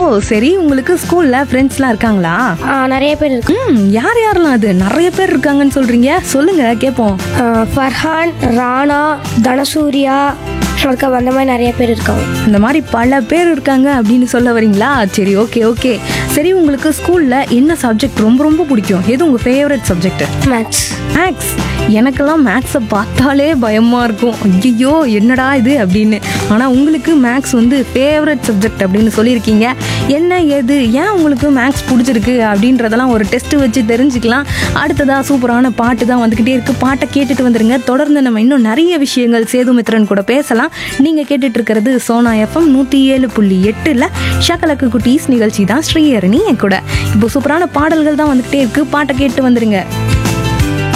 சரி உங்களுக்கு ஸ்கூல்ல ஃப்ரெண்ட்ஸ்லாம் இருக்காங்களா ஆ, நிறைய பேர் இருக்கு ம் யார் யாரெல்லாம் அது நிறைய பேர் இருக்காங்கன்னு சொல்றீங்க சொல்லுங்க கேட்போம் ஆ, ஃபர்ஹான் ராணா தனசூர்யா அதுக்கு அந்த மாதிரி நிறைய பேர் இருக்காங்க அந்த மாதிரி பல பேர் இருக்காங்க அப்படின்னு சொல்ல வரீங்களா சரி ஓகே ஓகே சரி உங்களுக்கு ஸ்கூல்ல என்ன சப்ஜெக்ட் ரொம்ப ரொம்ப பிடிக்கும் எது உங்க ஃபேவரட் சப்ஜெக்ட் மேக்ஸ் மேக்ஸ் எனக்கெல்லாம் மேக்ஸை பார்த்தாலே பயமாக இருக்கும் ஐயோ என்னடா இது அப்படின்னு ஆனால் உங்களுக்கு மேக்ஸ் வந்து ஃபேவரட் சப்ஜெக்ட் அப்படின்னு சொல்லியிருக்கீங்க என்ன ஏது ஏன் உங்களுக்கு மேக்ஸ் பிடிச்சிருக்கு அப்படின்றதெல்லாம் ஒரு டெஸ்ட் வச்சு தெரிஞ்சுக்கலாம் அடுத்ததாக சூப்பரான பாட்டு தான் வந்துக்கிட்டே இருக்குது பாட்டை கேட்டுட்டு வந்துருங்க தொடர்ந்து நம்ம இன்னும் நிறைய விஷயங்கள் சேதுமித்ரன் கூட பேசலாம் நீங்கள் கேட்டுட்டு இருக்கிறது சோனா எஃப்எம் நூற்றி ஏழு புள்ளி எட்டில் ஷக்கலக்கு குட்டீஸ் நிகழ்ச்சி தான் ஸ்ரீஹரணி என் கூட இப்போ சூப்பரான பாடல்கள் தான் வந்துக்கிட்டே இருக்குது பாட்டை கேட்டு வந்துருங்க